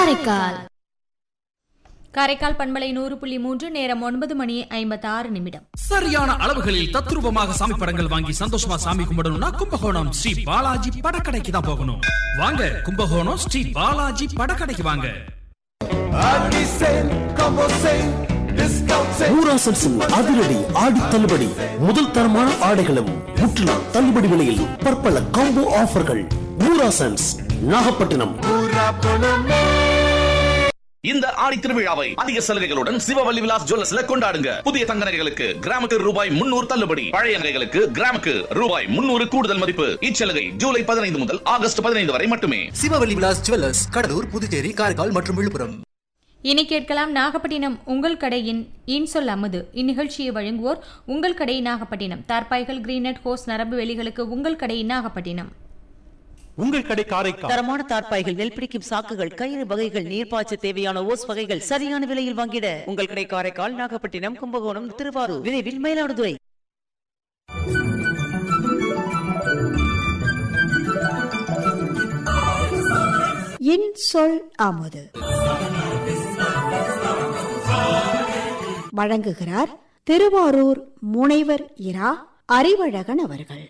காரைக்கால் காரைக்கால் பண்பலை நூறு புள்ளி மூன்று நேரம் ஒன்பது மணி ஐம்பத்தாறு நிமிடம் சரியான அளவுகளில் தத்ரூபமாக சாமி படங்கள் வாங்கி சந்தோஷமா சாமி கும்பிடணும்னா கும்பகோணம் ஸ்ரீ பாலாஜி படக்கடைக்கு தான் போகணும் வாங்க கும்பகோணம் ஸ்ரீ பாலாஜி படக்கடைக்கு வாங்க ஊராசன்ஸின் அதிரடி ஆடி தள்ளுபடி முதல் தரமான ஆடைகளும் முற்றிலும் தள்ளுபடி விலையில் பற்பல காம்போ ஆஃபர்கள் ஊராசன்ஸ் நாகப்பட்டினம் இந்த ஆடி திருவிழாவை அதிக சலுகைகளுடன் சிவவல்லி விலாஸ் ஜுவல்லர்ஸ்ல கொண்டாடுங்க புதிய தங்க நகைகளுக்கு கிராமுக்கு ரூபாய் முன்னூறு தள்ளுபடி பழைய நகைகளுக்கு கிராமுக்கு ரூபாய் முன்னூறு கூடுதல் மதிப்பு இச்சலுகை ஜூலை பதினைந்து முதல் ஆகஸ்ட் பதினைந்து வரை மட்டுமே சிவவல்லி விலாஸ் ஜுவல்லர்ஸ் கடலூர் புதுச்சேரி காரைக்கால் மற்றும் விழுப்புரம் இனி கேட்கலாம் நாகப்பட்டினம் உங்கள் கடையின் இன்சொல் அமுது இந்நிகழ்ச்சியை வழங்குவோர் உங்கள் கடை நாகப்பட்டினம் தார்பாய்கள் கிரீனட் ஹோஸ் நரம்பு வெளிகளுக்கு உங்கள் கடை நாகப்பட்டினம் உங்கள் கடை காரைக்கால் தரமான தார்ப்பாய்கள் நெல் பிடிக்கும் சாக்குகள் கயிறு வகைகள் நீர்ப்பாய்ச்ச தேவையான ஓஸ் வகைகள் சரியான விலையில் வாங்கிட உங்கள் கடை காரைக்கால் நாகப்பட்டினம் கும்பகோணம் திருவாரூர் விரைவில் மயிலாடுதுறை இன் சொல் அமுது வழங்குகிறார் திருவாரூர் முனைவர் இரா அறிவழகன் அவர்கள்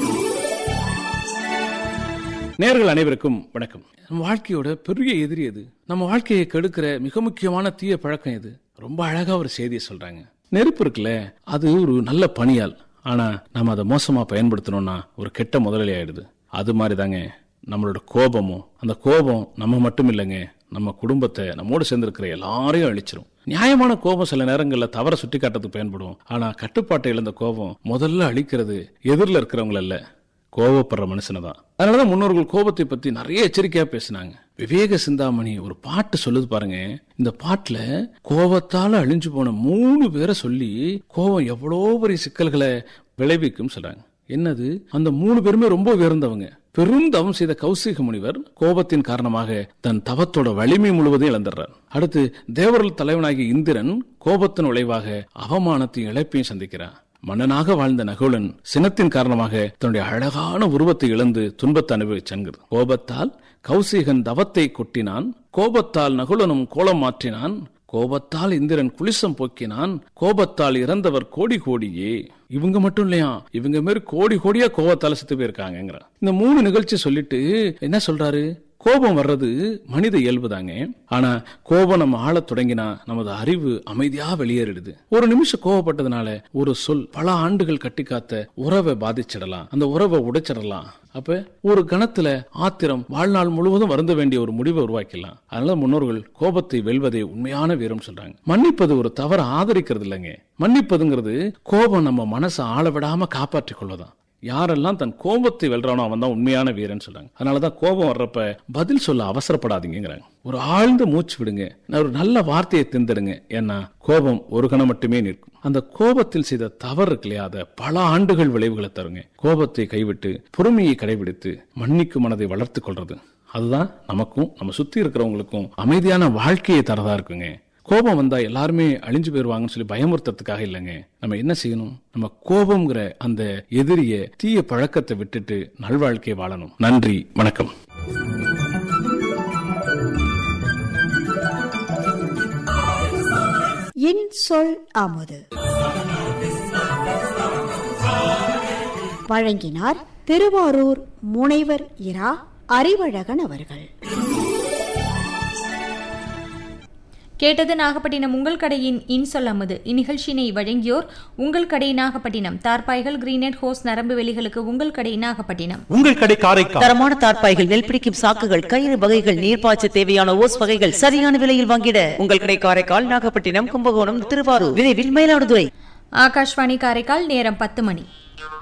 நேர்கள் அனைவருக்கும் வணக்கம் நம்ம வாழ்க்கையோட பெரிய எதிரி எது நம்ம வாழ்க்கையை கெடுக்கிற மிக முக்கியமான தீய பழக்கம் எது ரொம்ப அழகா ஒரு செய்தியை சொல்றாங்க நெருப்பு இருக்குல்ல அது ஒரு நல்ல பணியால் ஆனா நம்ம அதை மோசமா பயன்படுத்தணும்னா ஒரு கெட்ட முதலாளி ஆயிடுது அது மாதிரி தாங்க நம்மளோட கோபமும் அந்த கோபம் நம்ம மட்டும் இல்லைங்க நம்ம குடும்பத்தை நம்மோடு சேர்ந்திருக்கிற எல்லாரையும் அழிச்சிரும் நியாயமான கோபம் சில நேரங்களில் தவற சுட்டி காட்டுறதுக்கு பயன்படும் ஆனா கட்டுப்பாட்டை இழந்த கோபம் முதல்ல அழிக்கிறது எதிரில் இருக்கிறவங்கள இல்ல கோபப்படுற மனுஷனை தான் அதனாலதான் முன்னோர்கள் கோபத்தை பத்தி நிறைய எச்சரிக்கையா பேசினாங்க விவேக சிந்தாமணி ஒரு பாட்டு சொல்லுது பாருங்க இந்த பாட்டுல கோபத்தால அழிஞ்சு போன மூணு பேரை சொல்லி கோபம் எவ்வளோ பெரிய சிக்கல்களை விளைவிக்கும் சொல்றாங்க என்னது அந்த மூணு பேருமே ரொம்ப உயர்ந்தவங்க பெரும் தவம் செய்த கௌசிக முனிவர் கோபத்தின் காரணமாக தன் தவத்தோட வலிமை முழுவதும் இழந்துடுறார் அடுத்து தேவர்கள் தலைவனாகிய இந்திரன் கோபத்தின் விளைவாக அவமானத்தையும் இழப்பையும் சந்திக்கிறார் மன்னனாக வாழ்ந்த நகுலன் சினத்தின் காரணமாக தன்னுடைய அழகான உருவத்தை இழந்து துன்பத்தை அனுபவிச்சன்கிறது கோபத்தால் கௌசிகன் தவத்தை கொட்டினான் கோபத்தால் நகுலனும் கோலம் மாற்றினான் கோபத்தால் இந்திரன் குளிசம் போக்கினான் கோபத்தால் இறந்தவர் கோடி கோடியே இவங்க மட்டும் இல்லையா இவங்க மாரி கோடி கோடியா கோபத்தால செத்து போயிருக்காங்க இந்த மூணு நிகழ்ச்சி சொல்லிட்டு என்ன சொல்றாரு கோபம் வர்றது மனித இயல்பு தாங்க ஆனா கோபம் நம்ம ஆளத் தொடங்கினா நமது அறிவு அமைதியா வெளியேறிடுது ஒரு நிமிஷம் கோவப்பட்டதுனால ஒரு சொல் பல ஆண்டுகள் கட்டி காத்த உறவை பாதிச்சிடலாம் அந்த உறவை உடைச்சிடலாம் அப்ப ஒரு கணத்துல ஆத்திரம் வாழ்நாள் முழுவதும் வருந்த வேண்டிய ஒரு முடிவை உருவாக்கலாம் அதனால முன்னோர்கள் கோபத்தை வெல்வதே உண்மையான வீரம் சொல்றாங்க மன்னிப்பது ஒரு தவறு ஆதரிக்கிறது இல்லைங்க மன்னிப்பதுங்கிறது கோபம் நம்ம மனசை ஆள விடாம காப்பாற்றிக் கொள்ளதான் யாரெல்லாம் தன் கோபத்தை வெல்றானோ அவன் தான் உண்மையான வீரன் சொல்றாங்க அதனாலதான் கோபம் வர்றப்ப பதில் சொல்ல அவசரப்படாதீங்கிறாங்க ஒரு ஆழ்ந்த மூச்சு விடுங்க ஒரு நல்ல வார்த்தையை திந்துடுங்க ஏன்னா கோபம் ஒரு கணம் மட்டுமே நிற்கும் அந்த கோபத்தில் செய்த தவறு இருக்கு இல்லையா அதை பல ஆண்டுகள் விளைவுகளை தருங்க கோபத்தை கைவிட்டு பொறுமையை கடைபிடித்து மன்னிக்கும் மனதை வளர்த்து கொள்றது அதுதான் நமக்கும் நம்ம சுத்தி இருக்கிறவங்களுக்கும் அமைதியான வாழ்க்கையை தரதா இருக்குங்க கோபம் வந்தா எல்லாருமே அழிஞ்சு போயிருவாங்கன்னு சொல்லி பயமுறுத்துறதுக்காக இல்லைங்க நம்ம என்ன செய்யணும் நம்ம கோபம்ங்கிற அந்த எதிரிய தீய பழக்கத்தை விட்டுட்டு நல்வாழ்க்கையை வாழணும் நன்றி வணக்கம் இன் சொல் அமுது வழங்கினார் திருவாரூர் முனைவர் இரா அறிவழகன் அவர்கள் கேட்டது நாகப்பட்டினம் உங்கள் கடையின் இன்சொல் அமுது இந்நிகழ்ச்சியினை வழங்கியோர் உங்கள் கடை நாகப்பட்டினம் தார்பாய்கள் கிரீனட் ஹோஸ் நரம்பு வெளிகளுக்கு உங்கள் கடை நாகப்பட்டினம் உங்கள் கடை காரைக்கால் தரமான தார்ப்பாய்கள் நெல் பிடிக்கும் சாக்குகள் கயிறு வகைகள் நீர்ப்பாய்ச்ச தேவையான ஓஸ் வகைகள் சரியான விலையில் வாங்கிட உங்கள் கடை காரைக்கால் நாகப்பட்டினம் கும்பகோணம் திருவாரூர் விரைவில் மயிலாடுதுறை ஆகாஷ்வாணி காரைக்கால் நேரம் பத்து மணி